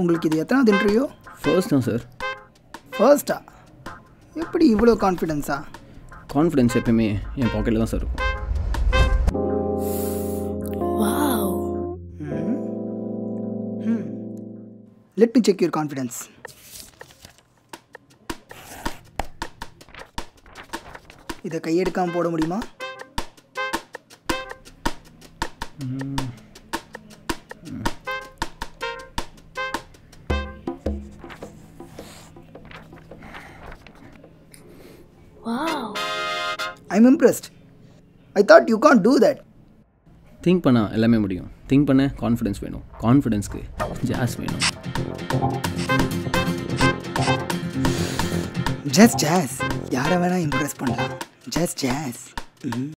உங்களுக்கு இது எத்தனாவது இன்டர்வியூ ஃபர்ஸ்ட் தான் சார் ஃபர்ஸ்டா எப்படி இவ்வளோ கான்ஃபிடென்ஸா கான்ஃபிடென்ஸ் எப்பயுமே என் பாக்கெட்டில் தான் சார் இருக்கும் let me check your confidence இதை கையெடுக்காமல் போட முடியுமா I'm impressed I thought you can do that think பண்ணால் எல்லாமே முடியும் திங்க் பண்ண கான்ஃபிடென்ஸ் வேணும் கான்ஃபிடென்ஸ்க்கு ஜாஸ் வேணும் ஜஸ்ட் ஜாஸ் யாரை வேணால் இம்ப்ரெஸ் பண்ணலாம் ஜஸ்ட் ஜாஸ்